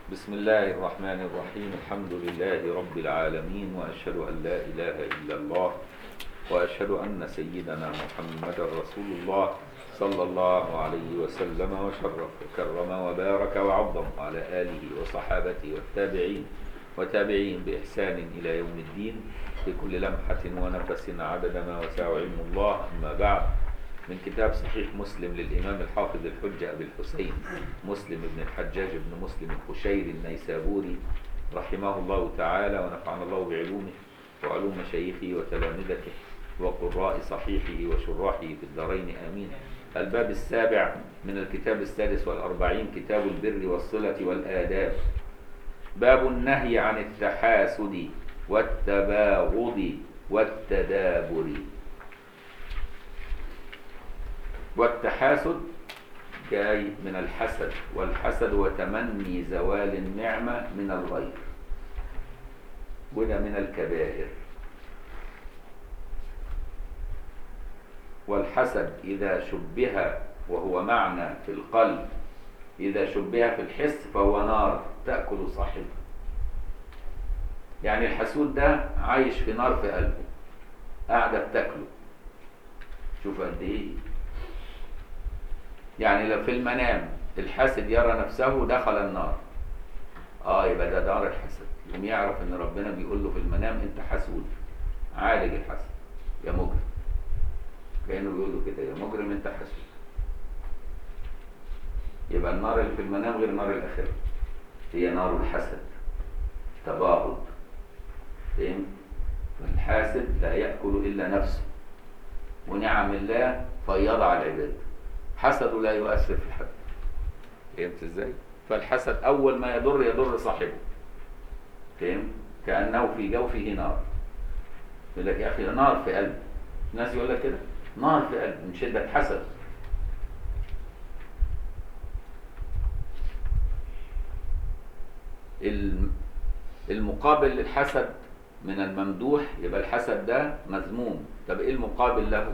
بسم الله الرحمن الرحيم الحمد لله رب العالمين وأشهد أن لا إله إلا الله وأشهد أن سيدنا محمد رسول الله صلى الله عليه وسلم وشرف وكرم وبارك وعظم على آله وصحابته والتابعين وتابعين بإحسان إلى يوم الدين في كل لمحة ونفس عدد ما وسع علم الله أما بعد من كتاب صحيح مسلم للإمام الحافظ الحجة أبي الحسين مسلم بن الحجاج بن مسلم القشيري النيسابوري رحمه الله تعالى ونفعنا الله بعلومه وعلوم مشايخه وتلامذته وقراء صحيحه وشراحه في الدارين آمين الباب السابع من الكتاب السادس والأربعين كتاب البر والصلة والآداب باب النهي عن التحاسد والتباغض والتدابر والتحاسد جاي من الحسد والحسد هو تمني زوال النعمة من الغير وده من الكبائر والحسد إذا شبه وهو معنى في القلب إذا شبه في الحس فهو نار تأكل صاحبه يعني الحسود ده عايش في نار في قلبه قاعدة بتاكله شوف قد إيه يعني لو في المنام الحاسد يرى نفسه دخل النار اه يبقى ده دار الحسد يقوم يعرف ان ربنا بيقول له في المنام انت حسود عالج الحسد يا مجرم كانه بيقول له كده يا مجرم انت حسود يبقى النار اللي في المنام غير نار الاخره هي نار الحسد تباغض فهم فالحاسد لا ياكل الا نفسه ونعم الله فيضع على العباد حسده لا يؤثر في حد فهمت ازاي فالحسد اول ما يضر يضر صاحبه فهم كانه في جوفه نار يقول لك يا اخي نار في قلبي الناس يقول لك كده نار في قلبي من شده حسد المقابل للحسد من الممدوح يبقى الحسد ده مذموم طب ايه المقابل له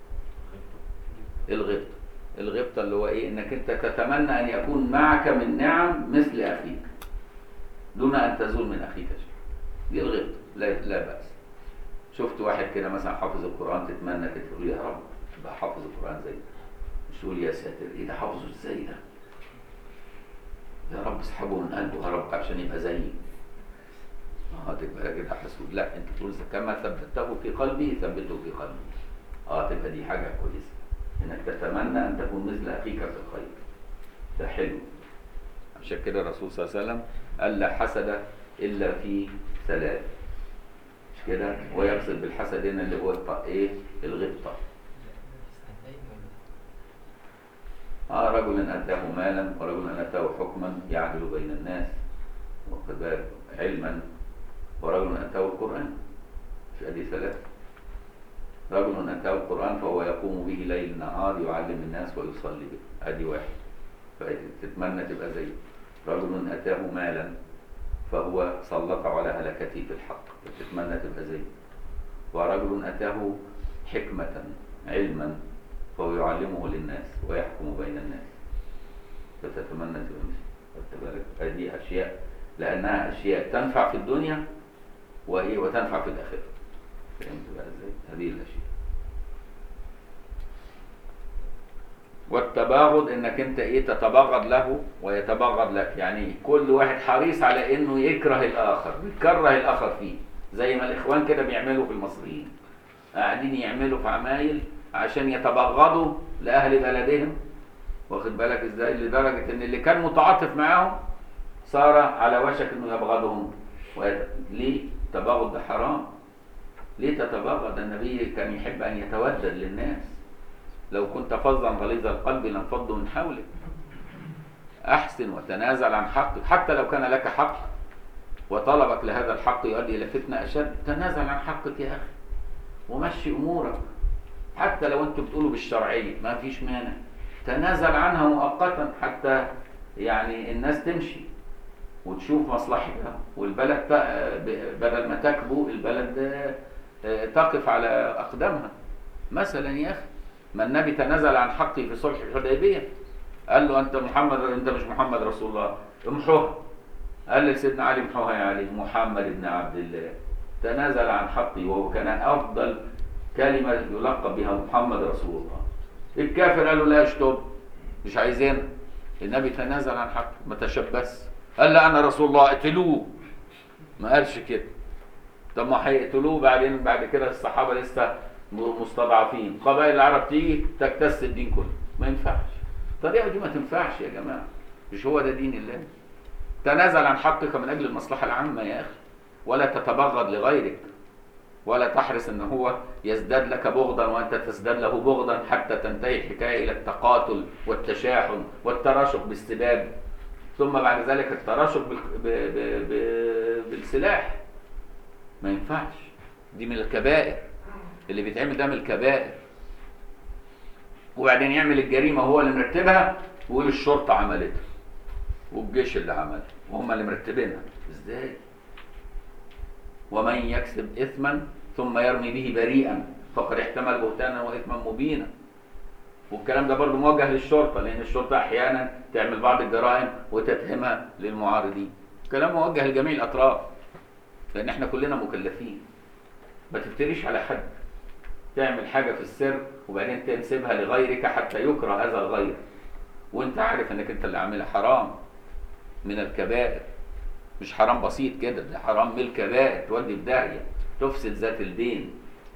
الغبطه الغبطة اللي هو ايه انك انت تتمنى ان يكون معك من نعم مثل اخيك دون ان تزول من اخيك شيء دي الغبطة لا, لا بأس شفت واحد كده مثلا حافظ القرآن تتمنى كده تقول يا رب تبقى حافظ القرآن زي مش تقول يا ساتر ايه ده حافظه ازاي ده يا رب اسحبه من قلبه يا رب عشان يبقى زيي اه تبقى كده حسود لا انت تقول كما ثبته في قلبي ثبته في قلبي اه تبقى دي حاجة كويسة انك تتمنى ان تكون مثل اخيك في الخير ده حلو عشان كده الرسول صلى الله عليه وسلم قال لا حسد الا في ثلاث مش كده ويقصد بالحسد هنا اللي هو الط... ايه الغبطه اه رجل اتاه مالا ورجل اتاه حكما يعدل بين الناس واخد بالك علما ورجل اتاه القران مش ادي ثلاثه رجل أتاه القرآن فهو يقوم به ليل نهار يعلم الناس ويصلي به أدي واحد فتتمنى تبقى زيه رجل أتاه مالا فهو سلط على هلكته في الحق فتتمنى تبقى زيه ورجل أتاه حكمة علما فهو يعلمه للناس ويحكم بين الناس فتتمنى تبقى بالك هذه أشياء لأنها أشياء تنفع في الدنيا وإيه وتنفع في الآخرة فهمت بقى ازاي هذه الاشياء والتباغض انك انت ايه تتباغض له ويتباغض لك يعني كل واحد حريص على انه يكره الاخر يكره الاخر فيه زي ما الاخوان كده بيعملوا في المصريين قاعدين يعملوا في عمايل عشان يتبغضوا لاهل بلدهم واخد بالك ازاي لدرجه ان اللي كان متعاطف معاهم صار على وشك انه يبغضهم ويت... ليه التباغض ده حرام ليه تتبغض النبي كان يحب أن يتودد للناس لو كنت فظا غليظ القلب لانفضوا من حولك أحسن وتنازل عن حقك حتى لو كان لك حق وطلبك لهذا الحق يؤدي إلى فتنة أشد تنازل عن حقك يا أخي ومشي أمورك حتى لو أنت بتقولوا بالشرعية ما فيش مانع تنازل عنها مؤقتا حتى يعني الناس تمشي وتشوف مصلحتها والبلد بدل ما تكبو البلد تقف على أقدامها مثلا يا أخي ما النبي تنازل عن حقه في صلح الحديبية قال له أنت محمد أنت مش محمد رسول الله امحوها قال لسيدنا علي محوها يا علي محمد بن عبد الله تنازل عن حقي وهو كان افضل كلمه يلقب بها محمد رسول الله الكافر قال له لا اشتم مش عايزين النبي تنازل عن حقه ما تشبث قال لا انا رسول الله اقتلوه ما قالش كده طب ما هيقتلوه بعدين بعد كده الصحابه لسه مستضعفين قبائل العرب تيجي تكتس الدين كله ما ينفعش الطريقه دي ما تنفعش يا جماعه مش هو ده دين الله تنازل عن حقك من اجل المصلحه العامه يا اخي ولا تتبغض لغيرك ولا تحرص ان هو يزداد لك بغضا وانت تزداد له بغضا حتى تنتهي الحكايه الى التقاتل والتشاحن والتراشق بالسباب ثم بعد ذلك التراشق بال... ب... ب... ب... بالسلاح ما ينفعش دي من الكبائر اللي بيتعمل ده من الكبائر وبعدين يعمل الجريمه هو اللي مرتبها ويقول الشرطه عملتها والجيش اللي عملها وهم اللي مرتبينها ازاي ومن يكسب اثما ثم يرمي به بريئا فقد احتمل بهتانا واثما مبينا والكلام ده برضه موجه للشرطه لان الشرطه احيانا تعمل بعض الجرائم وتتهمها للمعارضين كلام موجه لجميع الاطراف لان احنا كلنا مكلفين ما تفتريش على حد تعمل حاجه في السر وبعدين تنسبها لغيرك حتى يكره هذا الغير وانت عارف انك انت اللي عاملها حرام من الكبائر مش حرام بسيط كده ده حرام من الكبائر تودي في داهيه تفسد ذات البين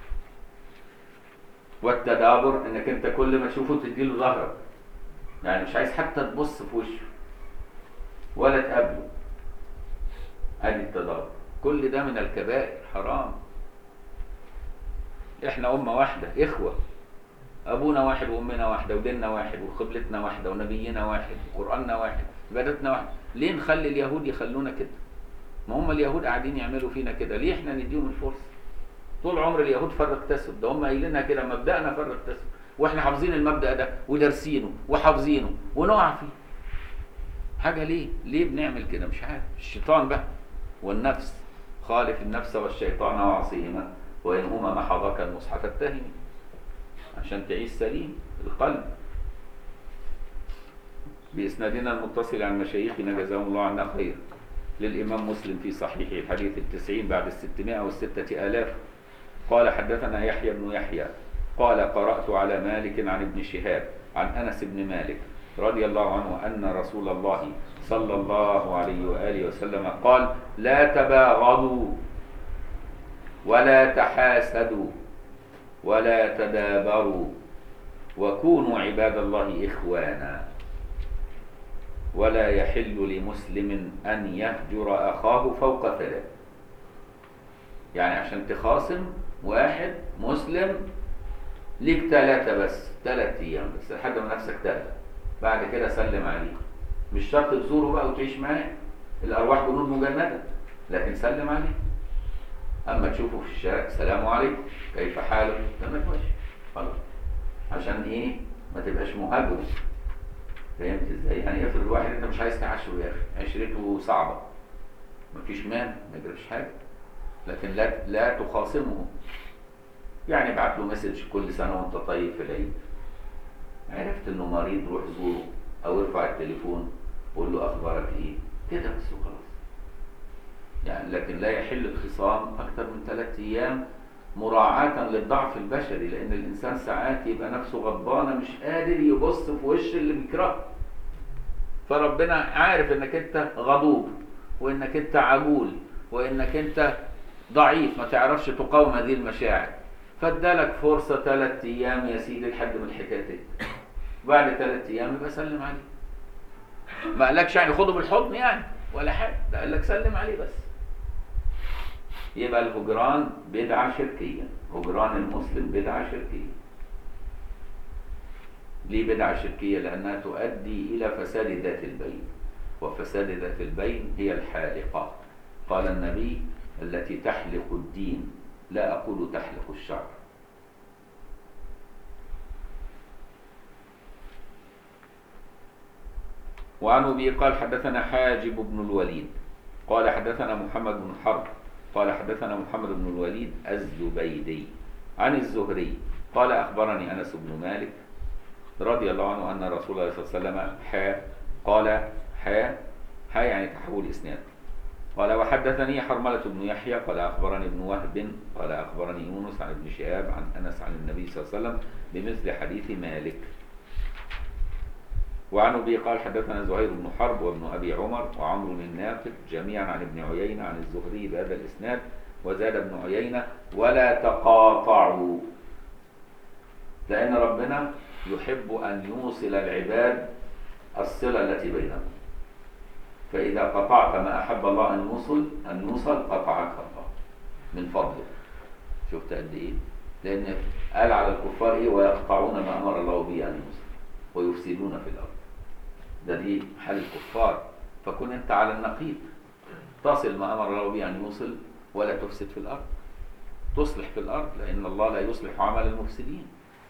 والتدابر انك انت كل ما تشوفه تديله ظهرك يعني مش عايز حتى تبص في وشه ولا تقابله ادي التدابر كل ده من الكبائر حرام احنا امه واحده اخوه ابونا واحد وامنا واحده وديننا واحد وقبلتنا واحده ونبينا واحد وقراننا واحد عبادتنا واحده ليه نخلي اليهود يخلونا كده ما هم اليهود قاعدين يعملوا فينا كده ليه احنا نديهم الفرصه طول عمر اليهود فرق تسب ده هم قايلينها كده مبدأنا فرق تسب واحنا حافظين المبدأ ده ودارسينه وحافظينه ونقع فيه حاجة ليه؟ ليه بنعمل كده؟ مش عارف الشيطان بقى والنفس خالف النفس والشيطان وعصيهما وإنهما محضاك النصح فاتهمي عشان تعيش سليم القلب بإسنادنا المتصل عن مشايخنا جزاهم الله عنا خير للإمام مسلم في صحيحه الحديث التسعين بعد الستمائة والستة آلاف قال حدثنا يحيى بن يحيى قال قرأت على مالك عن ابن شهاب عن أنس بن مالك رضي الله عنه أن رسول الله صلى الله عليه وآله وسلم قال لا تباغضوا ولا تحاسدوا ولا تدابروا وكونوا عباد الله إخوانا ولا يحل لمسلم أن يهجر أخاه فوق ثلاث يعني عشان تخاصم واحد مسلم ليك ثلاثة بس ثلاث أيام بس لحد ما نفسك تهدى بعد كده سلم عليه مش شرط تزوره بقى وتعيش معاه الأرواح جنود مجندة لكن سلم عليه أما تشوفه في الشارع السلام عليكم كيف حالك؟ تمام ماشي خلاص عشان إيه؟ ما تبقاش مهاجر فهمت ازاي؟ يعني افرض واحد انت مش عايز تعاشره يا اخي عشرته صعبه مفيش مان ما يجراش حاجه لكن لا لا تخاصمه يعني ابعت له مسج كل سنه وانت طيب في العيد عرفت انه مريض روح زوره او ارفع التليفون قول له اخبارك ايه كده بس وخلاص يعني لكن لا يحل الخصام اكثر من ثلاث ايام مراعاة للضعف البشري لأن الإنسان ساعات يبقى نفسه غضبانة مش قادر يبص في وش اللي بيكرهه فربنا عارف إنك أنت غضوب وإنك أنت عجول وإنك أنت ضعيف ما تعرفش تقاوم هذه المشاعر فادالك فرصة ثلاث أيام يا سيدي لحد من الحكاية بعد ثلاث أيام يبقى سلم عليه ما قالكش يعني خده بالحضن يعني ولا حاجة ده قال لك سلم عليه بس يبقى الهجران بدعة شركية هجران المسلم بدعة شركية ليه بدعة شركية لأنها تؤدي إلى فساد ذات البين وفساد ذات البين هي الحالقة قال النبي التي تحلق الدين لا أقول تحلق الشعر وعن أبي قال حدثنا حاجب بن الوليد قال حدثنا محمد بن حرب قال حدثنا محمد بن الوليد الزبيدي عن الزهري قال أخبرني أنس بن مالك رضي الله عنه أن رسول الله صلى الله عليه وسلم حا قال حا حا يعني تحول إسناد قال وحدثني حرملة بن يحيى قال أخبرني ابن وهب قال أخبرني يونس عن ابن شهاب عن أنس عن النبي صلى الله عليه وسلم بمثل حديث مالك وعن أبي قال حدثنا زهير بن حرب وابن أبي عمر وعمرو الناقد جميعا عن ابن عيينة عن الزهري بهذا الإسناد وزاد ابن عيينة ولا تقاطعوا لأن ربنا يحب أن يوصل العباد الصلة التي بينهم فإذا قطعت ما أحب الله أن يوصل أن يوصل قطعك الله من فضله شفت قد إيه؟ لأن قال على الكفار إيه ويقطعون ما أمر الله به أن يوصل ويفسدون في الأرض ده دي حال الكفار فكن أنت على النقيض تصل ما أمر الله به أن يوصل ولا تفسد في الأرض تصلح في الأرض لأن الله لا يصلح عمل المفسدين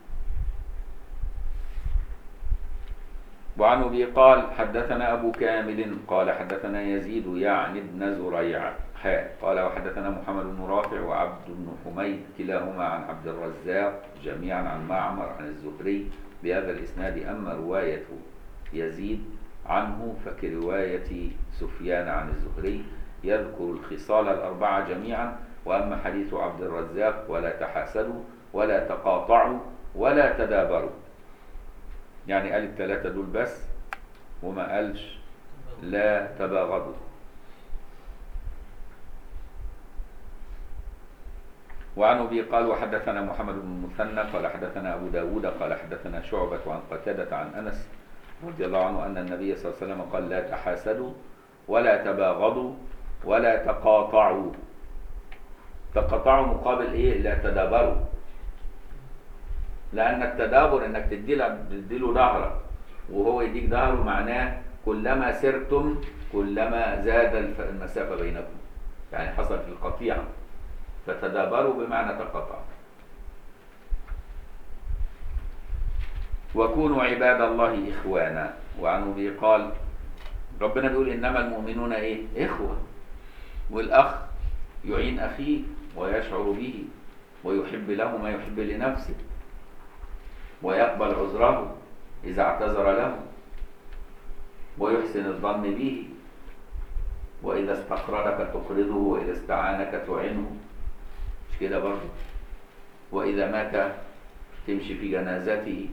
وعن ابي قال حدثنا ابو كامل قال حدثنا يزيد يعني ابن زريع حاء قال وحدثنا محمد بن رافع وعبد بن حميد كلاهما عن عبد الرزاق جميعا عن معمر عن الزهري بهذا الاسناد اما روايه يزيد عنه فكروايه سفيان عن الزهري يذكر الخصال الاربعه جميعا واما حديث عبد الرزاق ولا تحاسدوا ولا تقاطعوا ولا تدابروا يعني قال الثلاثة دول بس وما قالش لا تباغضوا وعن أبي قال وحدثنا محمد بن المثنى قال حدثنا أبو داود قال حدثنا شعبة عن قتادة عن أنس رضي الله عنه أن النبي صلى الله عليه وسلم قال لا تحاسدوا ولا تباغضوا ولا تقاطعوا تقاطعوا مقابل إيه لا تدابروا لان التدابر انك تدي له تدي له ظهرك وهو يديك ظهره معناه كلما سرتم كلما زاد الف- المسافه بينكم يعني حصل في القطيعه فتدابروا بمعنى تقاطعوا وكونوا عباد الله اخوانا وعن ابي قال ربنا بيقول انما المؤمنون ايه اخوه والاخ يعين اخيه ويشعر به ويحب له ما يحب لنفسه ويقبل عذره إذا اعتذر له ويحسن الظن به وإذا استقرضك تقرضه وإذا استعانك تعينه مش كده برضه وإذا مات تمشي في جنازته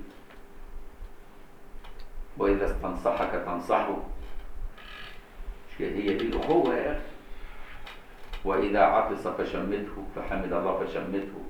وإذا استنصحك تنصحه مش كده هي دي الأخوة يا أخي وإذا عطس فشمته فحمد الله فشمته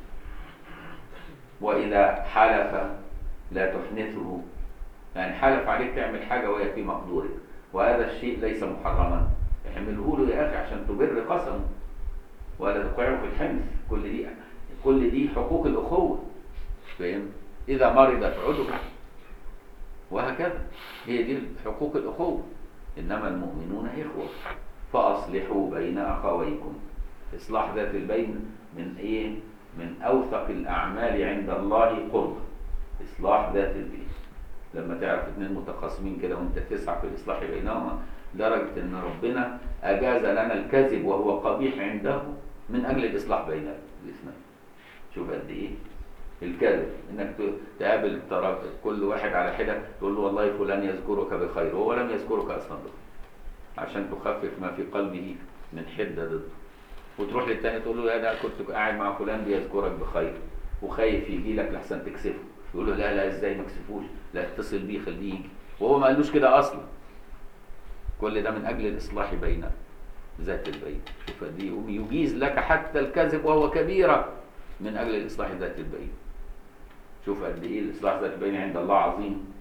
وإذا حلف لا تحنثه يعني حلف عليك تعمل حاجة وهي في مقدورك وهذا الشيء ليس محرما اعمله له يا أخي عشان تبر قسمه ولا تقعه في الحنث كل دي كل دي حقوق الأخوة فاهم إذا مرض فعده وهكذا هي دي حقوق الأخوة إنما المؤمنون إخوة فأصلحوا بين أخويكم إصلاح ذات البين من إيه من أوثق الأعمال عند الله قرب إصلاح ذات البين لما تعرف اتنين متخاصمين كده وانت تسعى في الإصلاح بينهما لدرجة إن ربنا أجاز لنا الكذب وهو قبيح عنده من أجل الإصلاح بين الاثنين شوف قد إيه الكذب انك ت- تقابل الطرف كل واحد على حده تقول له والله فلان يذكرك بخير وهو لم يذكرك اصلا بخير عشان تخفف ما في قلبه من حده ضده وتروح للتاني تقول له يا ده كنت قاعد مع فلان بيذكرك بخير وخايف يجي لك لحسن تكسفه يقول له لا لا ازاي ما اكسفوش لا اتصل بيه خليه يجي وهو ما قالوش كده اصلا كل ده من اجل الاصلاح بين ذات البين شوف دي يقوم يجيز لك حتى الكذب وهو كبيره من اجل الاصلاح ذات البين شوف قد ايه الاصلاح ذات البين عند الله عظيم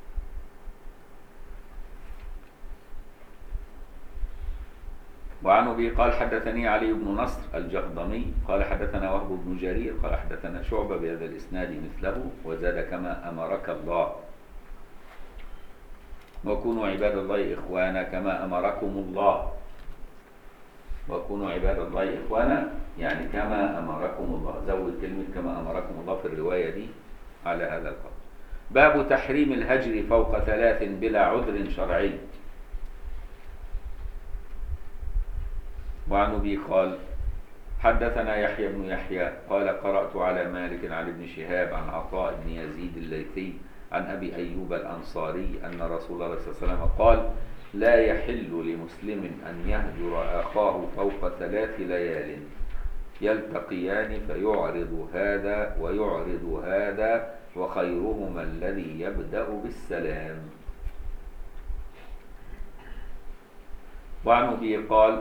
وعن ابي قال حدثني علي بن نصر الجهضمي قال حدثنا وهب بن جرير قال حدثنا شعبه بهذا الاسناد مثله وزاد كما امرك الله وكونوا عباد الله اخوانا كما امركم الله وكونوا عباد الله اخوانا يعني كما امركم الله زود كلمه كما امركم الله في الروايه دي على هذا القول باب تحريم الهجر فوق ثلاث بلا عذر شرعي وعن ابي قال حدثنا يحيى بن يحيى قال قرات على مالك عن ابن شهاب عن عطاء بن يزيد الليثي عن ابي ايوب الانصاري ان رسول الله صلى الله عليه وسلم قال لا يحل لمسلم أن يهجر أخاه فوق ثلاث ليال يلتقيان فيعرض هذا ويعرض هذا وخيرهما الذي يبدأ بالسلام وعن أبي قال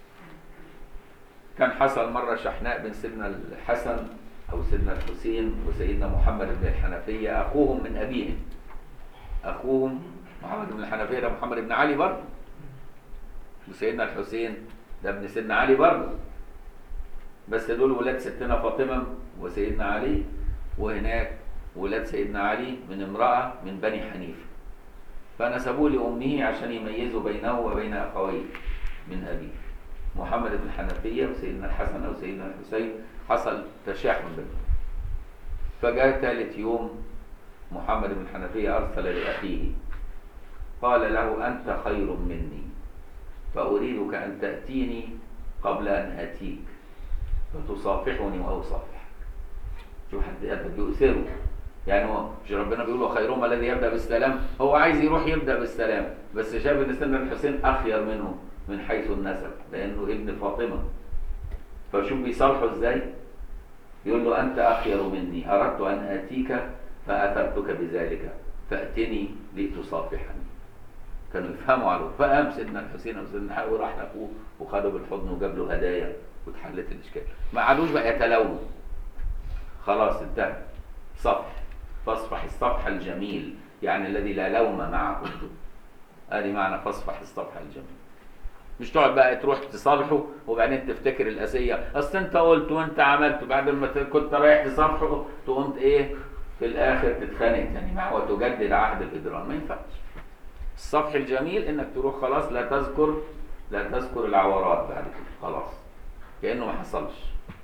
كان حصل مرة شحناء بين سيدنا الحسن أو سيدنا الحسين وسيدنا محمد بن الحنفية أخوهم من أبيهم أخوهم محمد بن الحنفية ده محمد بن علي برضه وسيدنا الحسين ده ابن سيدنا علي برضه بس دول ولاد ستنا فاطمة وسيدنا علي وهناك ولاد سيدنا علي من امرأة من بني حنيفة فنسبوه لأمه عشان يميزوا بينه وبين أخويه من أبيه محمد بن الحنفية وسيدنا الحسن أو سيدنا الحسين حصل تشاحن بينهم فجاء ثالث يوم محمد بن الحنفية أرسل لأخيه قال له أنت خير مني فأريدك أن تأتيني قبل أن آتيك فتصافحني وأصافحك شوف حد قد يؤثره يعني هو مش ربنا بيقول وخيرهم الذي يبدا بالسلام هو عايز يروح يبدا بالسلام بس شاف ان سيدنا الحسين اخير منه من حيث النسب لانه ابن فاطمه فشوف بيصالحه ازاي يقول له انت اخير مني اردت ان اتيك فاثرتك بذلك فاتني لتصافحني كانوا يفهموا على فقام سيدنا الحسين او سيدنا الحسين وراح لاخوه وخده بالحضن وجاب له هدايا واتحلت الاشكال ما عادوش بقى يتلونوا خلاص انتهى صفح فاصفح الصفح الجميل يعني الذي لا لوم معه ادي معنى فاصفح الصفح الجميل مش تقعد بقى تروح تصالحه وبعدين تفتكر الاسيه اصل انت قلت وانت عملت بعد ما ت- كنت رايح تصالحه تقوم ايه في الاخر تتخانق تاني معه وتجدد عهد الاجرام ما ينفعش الصفح الجميل انك تروح خلاص لا تذكر لا تذكر العورات بعد كده خلاص كانه ما حصلش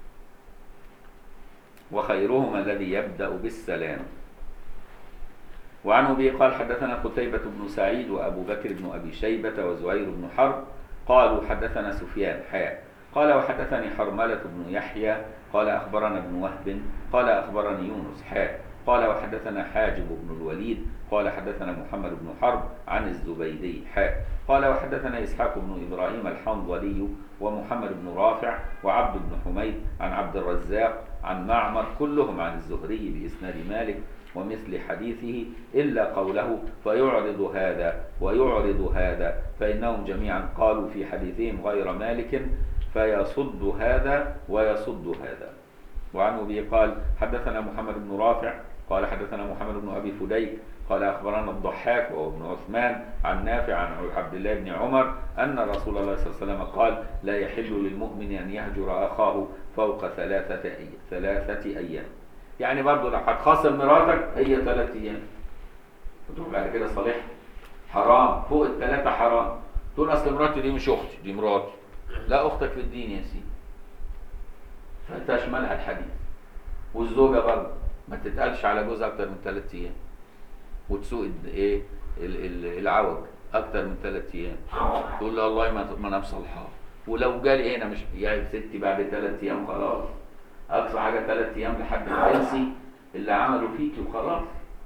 وخيرهما الذي يبدا بالسلام وعن ابي قال حدثنا قتيبة بن سعيد وابو بكر بن ابي شيبة وزهير بن حرب قالوا حدثنا سفيان حاء قال وحدثني حرملة بن يحيى قال اخبرنا ابن وهب قال اخبرني يونس حاء قال وحدثنا حاجب بن الوليد قال حدثنا محمد بن حرب عن الزبيدي حاء قال وحدثنا اسحاق بن ابراهيم الحنظلي ومحمد بن رافع وعبد بن حميد عن عبد الرزاق عن معمر كلهم عن الزهري باسناد مالك ومثل حديثه إلا قوله فيعرض هذا ويعرض هذا فإنهم جميعا قالوا في حديثهم غير مالك فيصد هذا ويصد هذا وعن أبي قال حدثنا محمد بن رافع قال حدثنا محمد بن أبي فديك قال أخبرنا الضحاك وهو ابن عثمان عن نافع عن عبد الله بن عمر أن رسول الله صلى الله عليه وسلم قال لا يحل للمؤمن أن يهجر أخاه فوق ثلاثة أيام ثلاثة أيام يعني برضه لو هتخاصم مراتك هي ثلاث أيام وتروح بعد كده صالحها حرام فوق الثلاثة حرام تقول أصل مراتي دي مش أختي دي مراتي لا أختك في الدين يا سيدي فتشملها الحديث والزوجة برضه ما تتقالش على جوز أكتر من ثلاث أيام وتسوق الد- ايه ال- ال- العوج اكتر من ثلاث ايام تقول له والله ما ما انا مصلحاه ولو جالي هنا مش يا ستي بعد ثلاث ايام خلاص اقصى حاجه ثلاث ايام لحد ما تنسي اللي عمله فيكي وخلاص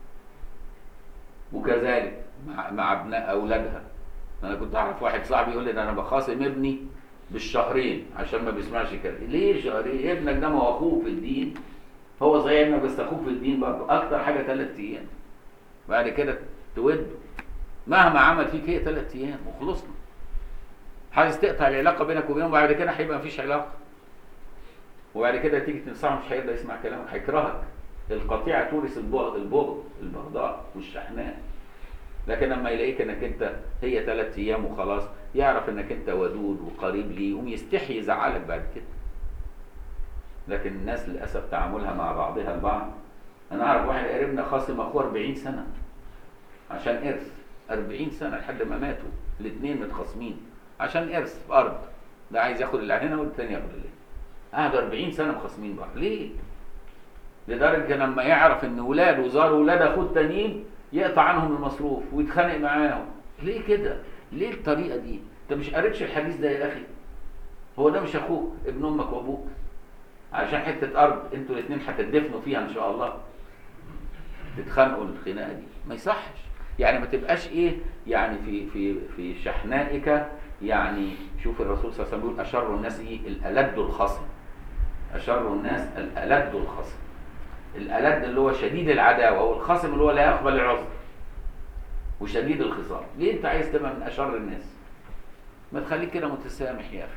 وكذلك مع مع ابناء اولادها انا كنت اعرف واحد صاحبي يقول لي ده انا بخاصم ابني بالشهرين عشان ما بيسمعش كده ليه شهرين ابنك ده ما هو اخوك في الدين هو صحيح ابنك بس اخوك في الدين برضه اكتر حاجه ثلاث ايام بعد كده توده مهما عمل فيك هي ثلاث ايام وخلصنا عايز تقطع العلاقه بينك وبينه بعد كده هيبقى مفيش علاقه وبعد كده تيجي تنصحه مش هيقدر يسمع كلامك هيكرهك القطيعه تورث البغض البغض البغضاء والشحناء لكن لما يلاقيك انك انت هي ثلاث ايام وخلاص يعرف انك انت ودود وقريب ليه يقوم يستحي يزعلك بعد كده لكن الناس للاسف تعاملها مع بعضها البعض انا اعرف واحد قريبنا خاصم اخوه 40 سنه عشان ارث 40 سنه لحد ما ماتوا الاثنين متخاصمين عشان ارث في ارض ده عايز ياخد اللي هنا والتاني ياخد اللي هنا قعدوا 40 سنه مخاصمين بعض ليه؟ لدرجه لما يعرف ان ولاده زاروا ولاد اخوه التانيين يقطع عنهم المصروف ويتخانق معاهم ليه كده؟ ليه الطريقه دي؟ انت مش قريتش الحديث ده يا اخي؟ هو ده مش اخوك ابن امك وابوك عشان حته ارض انتوا الاثنين هتدفنوا فيها ان شاء الله تتخانقوا الخناقه دي ما يصحش يعني ما تبقاش ايه يعني في في في شحنائك يعني شوف الرسول صلى الله عليه وسلم بيقول اشر الناس ايه الالد الخصم اشر الناس الالد الخصم الالد اللي هو شديد العداوه والخصم اللي هو لا يقبل العذر وشديد الخصام ليه انت عايز تبقى من اشر الناس ما تخليك كده متسامح يا اخي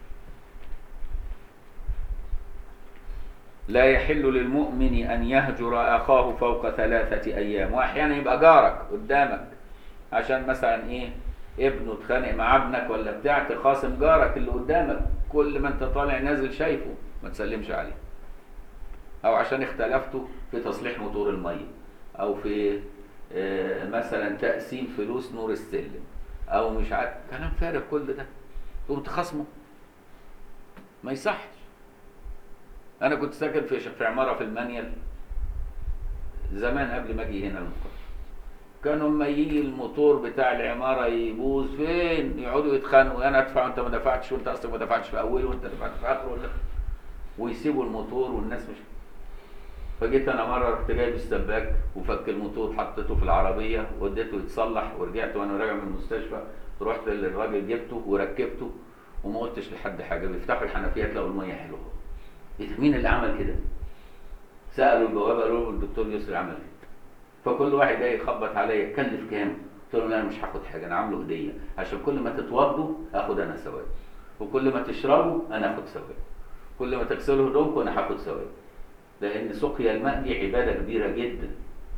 لا يحل للمؤمن أن يهجر أخاه فوق ثلاثة أيام وأحيانا يبقى جارك قدامك عشان مثلا إيه ابنه اتخانق مع ابنك ولا بتاع تخاصم جارك اللي قدامك كل ما أنت طالع نازل شايفه ما تسلمش عليه أو عشان اختلفتوا في تصليح موتور المية أو في آه، مثلا تقسيم فلوس نور السلم أو مش عارف كلام فارغ كل ده تقوم تخاصمه ما يصحش انا كنت ساكن في في عماره في المانيال زمان قبل ما اجي هنا المقر كانوا اما يجي الموتور بتاع العماره يبوظ فين يقعدوا يتخانقوا انا ادفع وانت ما دفعتش وانت اصلا ما دفعتش في اوله وانت دفعت في اخره ولا ويسيبوا الموتور والناس مش فجيت انا مره رحت جايب السباك وفك الموتور حطيته في العربيه وديته يتصلح ورجعت وانا راجع من المستشفى رحت للراجل جبته وركبته وما قلتش لحد حاجه بيفتحوا الحنفيات لقوا الميه حلوه ايه ده مين اللي عمل كده؟ سالوا البوابه قالوا له الدكتور يسري عمل كده فكل واحد جاي يخبط عليا كلف كام؟ قلت له لا انا مش هاخد حاجه انا عامله هديه عشان كل ما تتوضوا اخد انا ثواب وكل ما تشربوا انا اخد ثواب كل ما تغسلوا هدومكم انا هاخد ثواب لان سقيا الماء دي عباده كبيره جدا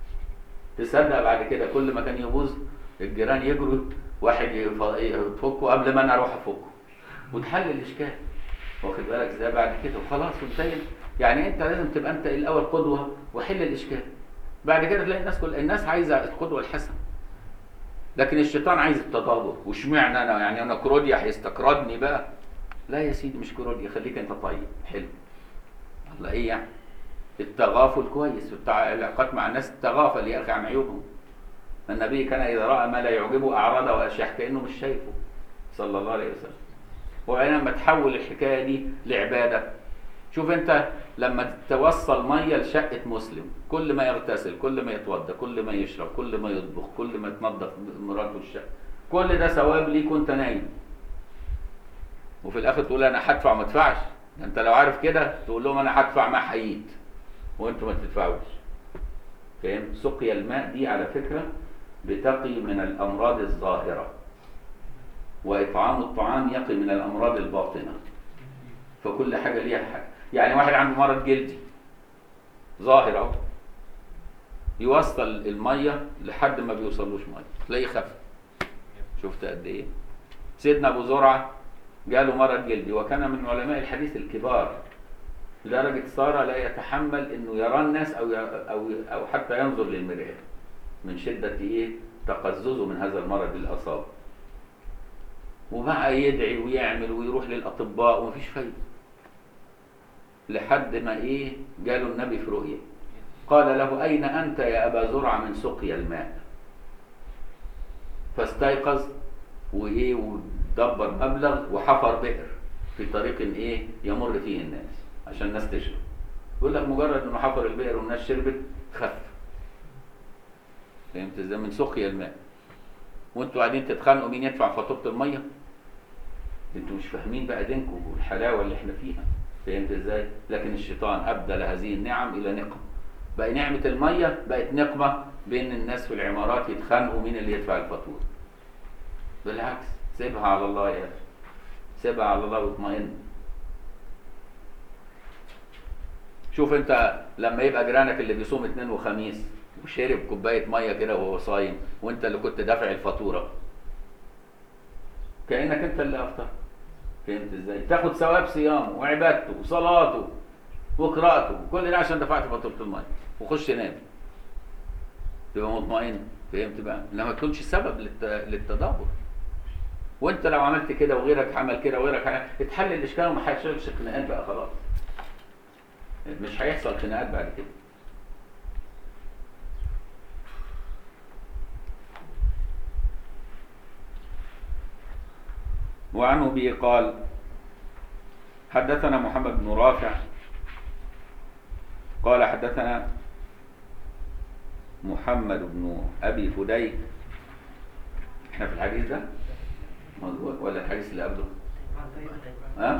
تصدق بعد كده كل ما كان يبوظ الجيران يجروا واحد يف- يفكه قبل ما انا اروح افكه وتحل الاشكال واخد بالك ازاي بعد كده وخلاص وانتهينا يعني انت لازم تبقى انت الاول قدوه وحل الاشكال بعد كده تلاقي الناس كل الناس عايزه القدوه الحسنه لكن الشيطان عايز التدابر واشمعنى انا يعني انا كروديا هيستقردني بقى لا يا سيدي مش كروديا خليك انت طيب حلو الله ايه يعني التغافل كويس بتاع العلاقات مع الناس تغافل يا اخي عن عيوبهم النبي كان اذا راى ما لا يعجبه اعرض واشاح كانه مش شايفه صلى الله عليه وسلم وبعدين لما تحول الحكايه دي لعباده شوف انت لما توصل ميه لشقه مسلم كل ما يغتسل كل ما يتوضا كل ما يشرب كل ما يطبخ كل ما تنظف مراته الشقه كل ده ثواب ليك وانت نايم وفي الاخر تقول انا هدفع ما ادفعش ده انت لو عارف كده تقول لهم انا هدفع ما حييت وانتوا ما تدفعوش فاهم سقيا الماء دي على فكره بتقي من الامراض الظاهره واطعام الطعام يقي من الامراض الباطنه فكل حاجه ليها حاجه يعني واحد عنده مرض جلدي ظاهر اهو يوصل الميه لحد ما بيوصلوش ميه تلاقيه خف شفت قد ايه سيدنا ابو زرعه جاله مرض جلدي وكان من علماء الحديث الكبار لدرجه صار لا يتحمل انه يرى الناس او ي- او او حتى ينظر للمرآة من شده ايه تقززه من هذا المرض اللي اصابه وبقى يدعي ويعمل ويروح للاطباء ومفيش فايده لحد ما ايه جاله النبي في رؤيه قال له اين انت يا ابا زرعه من سقيا الماء فاستيقظ وايه ودبر مبلغ وحفر بئر في طريق ايه يمر فيه الناس عشان الناس تشرب يقول لك مجرد انه حفر البئر والناس شربت خف فهمت ازاي من سقيا الماء وانتوا قاعدين تتخانقوا مين يدفع فاتوره الميه انتوا مش فاهمين بقى دينكم والحلاوه اللي احنا فيها فهمت ازاي لكن الشيطان ابدل هذه النعم الى نقم بقى نعمه الميه بقت نقمه بين الناس في العمارات يتخانقوا مين اللي يدفع الفاتوره بالعكس سيبها على الله يا اخي سيبها على الله واطمئن شوف انت لما يبقى جيرانك اللي بيصوم اثنين وخميس وشرب كوبايه ميه كده وهو صايم وانت اللي كنت دافع الفاتوره كانك انت اللي افطر فهمت ازاي تاخد ثواب صيامه وعبادته وصلاته وقراءته كل ده عشان دفعت فاتوره الميه وخش نام تبقى مطمئن فهمت بقى انما ما تكونش سبب للت... للتدبر وانت لو عملت كده وغيرك عمل كده وغيرك عمل اتحل الاشكال وما هيحصلش خناقات بقى خلاص مش هيحصل خناقات بعد كده وعنه به قال حدثنا محمد بن رافع قال حدثنا محمد بن أبي فديك احنا في الحديث ده مظبوط ولا الحديث اللي قبله ها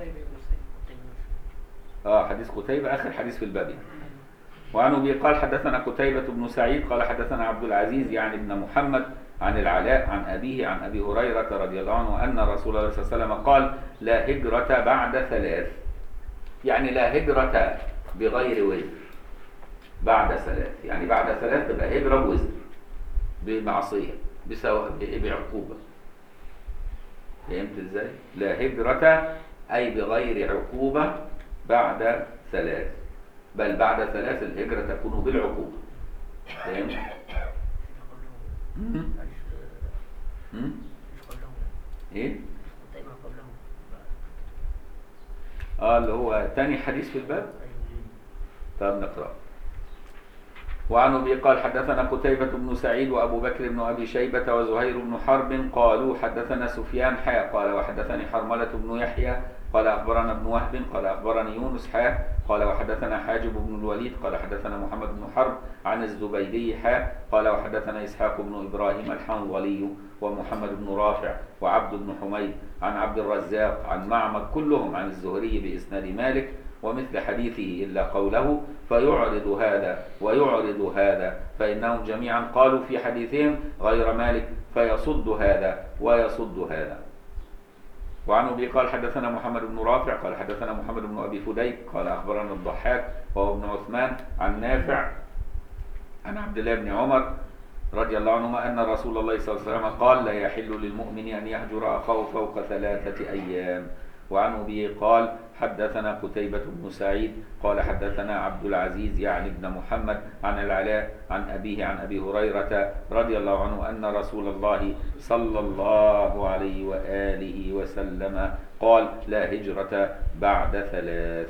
اه حديث قتيبة آخر حديث في الباب يعني. وعن أبي قال حدثنا قتيبة بن سعيد قال حدثنا عبد العزيز يعني ابن محمد عن العلاء عن أبيه عن أبي هريرة رضي الله عنه أن رسول الله صلى الله عليه وسلم قال لا هجرة بعد ثلاث يعني لا هجرة بغير وزر بعد ثلاث يعني بعد ثلاث تبقى هجرة بوزر بمعصية بسواء بعقوبة فهمت ازاي؟ لا هجرة أي بغير عقوبة بعد ثلاث بل بعد ثلاث الهجرة تكون بالعقوبة فهمت؟ مم. مم. ايه؟ اه اللي هو تاني حديث في الباب طب نقرأ وعن ابي قال حدثنا قتيبة بن سعيد وابو بكر بن ابي شيبة وزهير بن حرب قالوا حدثنا سفيان حاء قال وحدثني حرملة بن يحيى قال اخبرنا ابن وهب قال اخبرني يونس حاء قال وحدثنا حاجب بن الوليد قال حدثنا محمد بن حرب عن الزبيدي حاء قال وحدثنا اسحاق بن ابراهيم الحنظلي ومحمد بن رافع وعبد بن حميد عن عبد الرزاق عن معمر كلهم عن الزهري باسناد مالك ومثل حديثه إلا قوله فيعرض هذا ويعرض هذا فإنهم جميعا قالوا في حديثهم غير مالك فيصد هذا ويصد هذا وعن أبي قال حدثنا محمد بن رافع قال حدثنا محمد بن أبي فديك قال أخبرنا الضحاك وهو ابن عثمان عن نافع عن عبد الله بن عمر رضي الله عنهما أن رسول الله صلى الله عليه وسلم قال لا يحل للمؤمن أن يهجر أخاه فوق ثلاثة أيام وعن أبي قال حدثنا قتيبة بن سعيد قال حدثنا عبد العزيز يعني ابن محمد عن العلاء عن أبيه عن أبي هريرة رضي الله عنه أن رسول الله صلى الله عليه وآله وسلم قال لا هجرة بعد ثلاث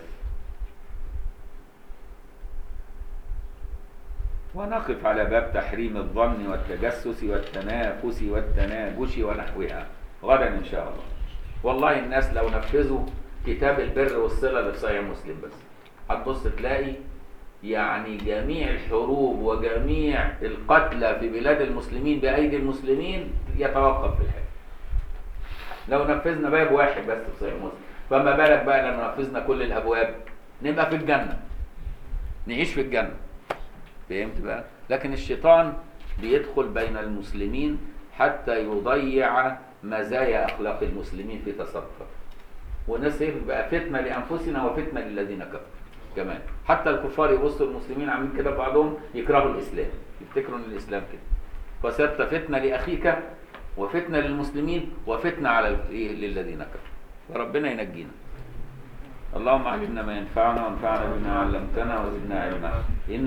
ونقف على باب تحريم الظن والتجسس والتنافس والتناجش ونحوها غدا إن شاء الله والله الناس لو نفذوا كتاب البر والصلة اللي في صحيح مسلم بس هتبص تلاقي يعني جميع الحروب وجميع القتلى في بلاد المسلمين بأيدي المسلمين يتوقف في الحال لو نفذنا باب واحد بس في صحيح مسلم فما بالك بقى لو نفذنا كل الأبواب نبقى في الجنة نعيش في الجنة فهمت بقى لكن الشيطان بيدخل بين المسلمين حتى يضيع مزايا أخلاق المسلمين في تصرفه والناس بقى فتنة لأنفسنا وفتنة للذين كفروا كمان حتى الكفار يبصوا المسلمين عاملين كده بعضهم يكرهوا الإسلام يفتكروا ان الإسلام كده فصرت فتنة لأخيك وفتنة للمسلمين وفتنة على للذين كفروا فربنا ينجينا اللهم علمنا ما ينفعنا وانفعنا بما علمتنا وزدنا علما